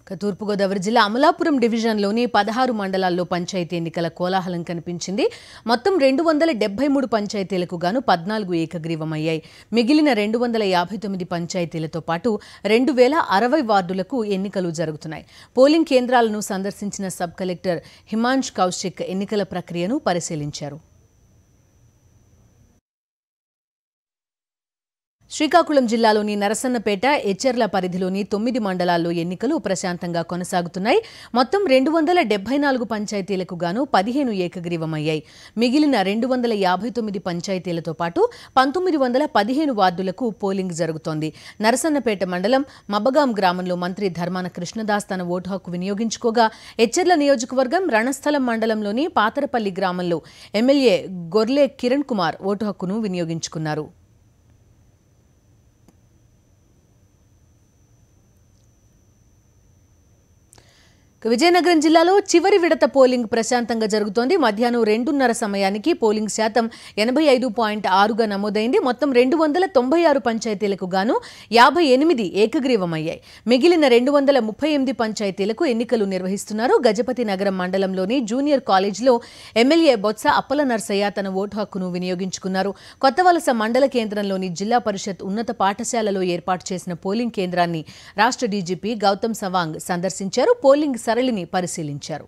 ఇక తూర్పుగోదావరి జిల్లా అమలాపురం డివిజన్లోని పదహారు మండలాల్లో పంచాయతీ ఎన్నికల కోలాహలం కనిపించింది మొత్తం రెండు వందల డెబ్బై మూడు పంచాయతీలకు గాను పద్నాలుగు ఏకగ్రీవమయ్యాయి మిగిలిన రెండు వందల యాభై తొమ్మిది పంచాయతీలతో పాటు రెండు వేల అరవై వార్డులకు ఎన్నికలు జరుగుతున్నాయి పోలింగ్ కేంద్రాలను సందర్శించిన సబ్ కలెక్టర్ హిమాంష్ కౌశిక్ ఎన్నికల ప్రక్రియను పరిశీలించారు శ్రీకాకుళం జిల్లాలోని నరసన్నపేట ఎచ్చెర్ల పరిధిలోని తొమ్మిది మండలాల్లో ఎన్నికలు ప్రశాంతంగా కొనసాగుతున్నాయి మొత్తం రెండు వందల డెబ్బై నాలుగు పంచాయతీలకు గాను పదిహేను ఏకగ్రీవమయ్యాయి మిగిలిన రెండు వందల యాభై తొమ్మిది పంచాయతీలతో పాటు పంతొమ్మిది వందల పదిహేను వార్డులకు పోలింగ్ జరుగుతోంది నరసన్నపేట మండలం మబ్బగాం గ్రామంలో మంత్రి ధర్మాన కృష్ణదాస్ తన ఓటు హక్కు వినియోగించుకోగా ఎచ్చెర్ల నియోజకవర్గం రణస్థలం మండలంలోని పాతరపల్లి గ్రామంలో ఎమ్మెల్యే గొర్లే కిరణ్ కుమార్ ఓటు హక్కును వినియోగించుకున్నారు ఇక విజయనగరం జిల్లాలో చివరి విడత పోలింగ్ ప్రశాంతంగా జరుగుతోంది మధ్యాహ్నం రెండున్నర సమయానికి పోలింగ్ శాతం ఎనభై ఐదు పాయింట్ ఆరుగా నమోదైంది మొత్తం రెండు వందల తొంభై ఆరు పంచాయతీలకు గాను యాభై ఎనిమిది ఏకగ్రీవమయ్యాయి మిగిలిన రెండు వందల ముప్పై ఎనిమిది పంచాయతీలకు ఎన్నికలు నిర్వహిస్తున్నారు గజపతి నగరం మండలంలోని జూనియర్ కాలేజీలో ఎమ్మెల్యే బొత్స అప్పల నర్సయ్య తన ఓటు హక్కును వినియోగించుకున్నారు కొత్తవలస మండల కేంద్రంలోని జిల్లా పరిషత్ ఉన్నత పాఠశాలలో ఏర్పాటు చేసిన పోలింగ్ కేంద్రాన్ని రాష్ట్ర డీజీపీ గౌతమ్ సవాంగ్ సందర్శించారు పోలింగ్ సరళిని పరిశీలించారు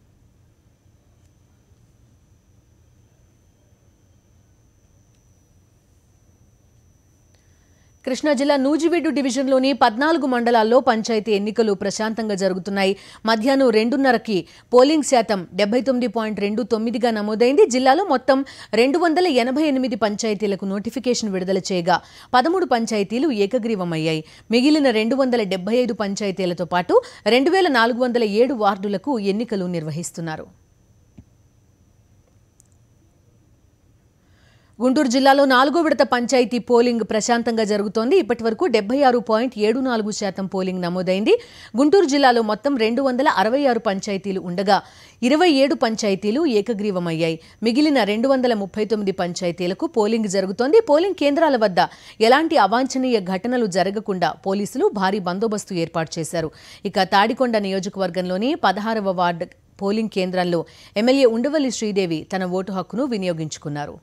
కృష్ణా జిల్లా నూజివీడు డివిజన్లోని పద్నాలుగు మండలాల్లో పంచాయతీ ఎన్నికలు ప్రశాంతంగా జరుగుతున్నాయి మధ్యాహ్నం రెండున్నరకి పోలింగ్ శాతం డెబ్బై తొమ్మిది పాయింట్ రెండు తొమ్మిదిగా నమోదైంది జిల్లాలో మొత్తం రెండు వందల ఎనభై ఎనిమిది పంచాయతీలకు నోటిఫికేషన్ విడుదల చేయగా పదమూడు పంచాయతీలు ఏకగ్రీవమయ్యాయి మిగిలిన రెండు వందల డెబ్బై ఐదు పంచాయతీలతో పాటు రెండు వేల నాలుగు వందల ఏడు వార్డులకు ఎన్నికలు నిర్వహిస్తున్నారు గుంటూరు జిల్లాలో నాలుగో విడత పంచాయతీ పోలింగ్ ప్రశాంతంగా జరుగుతోంది ఇప్పటి వరకు డెబ్బై ఆరు పాయింట్ ఏడు నాలుగు శాతం పోలింగ్ నమోదైంది గుంటూరు జిల్లాలో మొత్తం రెండు వందల అరవై ఆరు పంచాయతీలు ఉండగా ఇరవై ఏడు పంచాయతీలు ఏకగ్రీవమయ్యాయి మిగిలిన రెండు వందల ముప్పై తొమ్మిది పంచాయతీలకు పోలింగ్ జరుగుతోంది పోలింగ్ కేంద్రాల వద్ద ఎలాంటి అవాంఛనీయ ఘటనలు జరగకుండా పోలీసులు భారీ బందోబస్తు ఏర్పాటు చేశారు ఇక తాడికొండ నియోజకవర్గంలోని పదహారవ వార్డు పోలింగ్ కేంద్రంలో ఎమ్మెల్యే ఉండవల్లి శ్రీదేవి తన ఓటు హక్కును వినియోగించుకున్నారు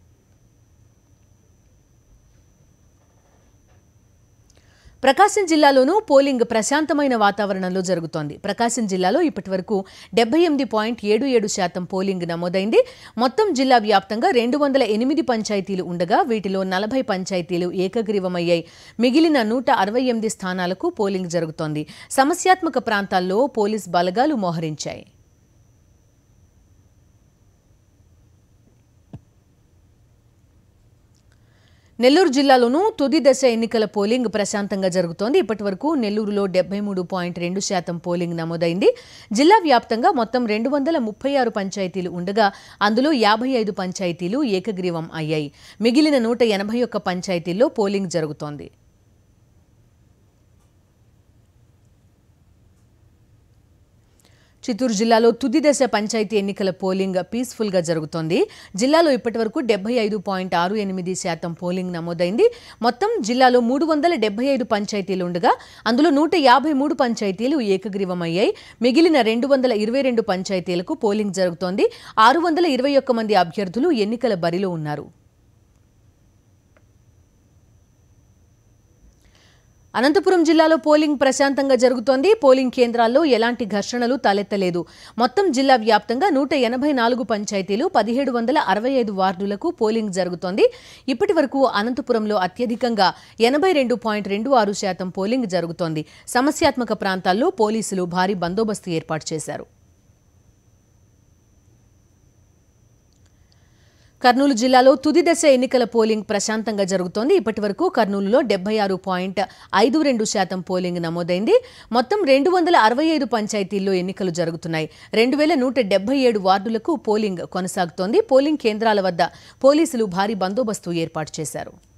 ప్రకాశం జిల్లాలోనూ పోలింగ్ ప్రశాంతమైన వాతావరణంలో జరుగుతోంది ప్రకాశం జిల్లాలో ఇప్పటివరకు డెబ్బై ఎనిమిది పాయింట్ ఏడు ఏడు శాతం పోలింగ్ నమోదైంది మొత్తం జిల్లా వ్యాప్తంగా రెండు వందల ఎనిమిది పంచాయతీలు ఉండగా వీటిలో నలభై పంచాయతీలు ఏకగ్రీవమయ్యాయి మిగిలిన నూట అరవై ఎనిమిది స్థానాలకు పోలింగ్ జరుగుతోంది సమస్యాత్మక ప్రాంతాల్లో పోలీస్ బలగాలు మోహరించాయి నెల్లూరు జిల్లాలోనూ తుది దశ ఎన్నికల పోలింగ్ ప్రశాంతంగా జరుగుతోంది ఇప్పటి వరకు నెల్లూరులో డెబ్బై మూడు పాయింట్ రెండు శాతం పోలింగ్ నమోదైంది జిల్లా వ్యాప్తంగా మొత్తం రెండు వందల ముప్పై ఆరు పంచాయతీలు ఉండగా అందులో యాభై ఐదు పంచాయతీలు ఏకగ్రీవం అయ్యాయి మిగిలిన నూట ఎనభై ఒక్క పంచాయతీల్లో పోలింగ్ జరుగుతోంది చిత్తూరు జిల్లాలో తుది దశ పంచాయతీ ఎన్నికల పోలింగ్ పీస్ఫుల్ గా జరుగుతోంది జిల్లాలో ఇప్పటివరకు డెబ్బై ఐదు పాయింట్ ఆరు ఎనిమిది శాతం పోలింగ్ నమోదైంది మొత్తం జిల్లాలో మూడు వందల డెబ్బై ఐదు పంచాయతీలు ఉండగా అందులో నూట యాభై మూడు పంచాయతీలు ఏకగ్రీవమయ్యాయి మిగిలిన రెండు వందల ఇరవై రెండు పంచాయతీలకు పోలింగ్ జరుగుతోంది ఆరు వందల ఇరవై ఒక్క మంది అభ్యర్థులు ఎన్నికల బరిలో ఉన్నారు అనంతపురం జిల్లాలో పోలింగ్ ప్రశాంతంగా జరుగుతోంది పోలింగ్ కేంద్రాల్లో ఎలాంటి ఘర్షణలు తలెత్తలేదు మొత్తం జిల్లా వ్యాప్తంగా నూట ఎనభై నాలుగు పంచాయతీలు పదిహేడు వందల అరవై ఐదు వార్డులకు పోలింగ్ జరుగుతోంది ఇప్పటి వరకు అనంతపురంలో అత్యధికంగా ఎనభై రెండు పాయింట్ రెండు ఆరు శాతం పోలింగ్ జరుగుతోంది సమస్యాత్మక ప్రాంతాల్లో పోలీసులు భారీ బందోబస్తు ఏర్పాటు చేశారు కర్నూలు జిల్లాలో తుది దశ ఎన్నికల పోలింగ్ ప్రశాంతంగా జరుగుతోంది ఇప్పటి వరకు కర్నూలులో డెబ్బై ఆరు పాయింట్ ఐదు రెండు శాతం పోలింగ్ నమోదైంది మొత్తం రెండు వందల అరవై ఐదు పంచాయతీల్లో ఎన్నికలు జరుగుతున్నాయి రెండు వేల నూట డెబ్బై ఏడు వార్డులకు పోలింగ్ కొనసాగుతోంది పోలింగ్ కేంద్రాల వద్ద పోలీసులు భారీ బందోబస్తు ఏర్పాటు చేశారు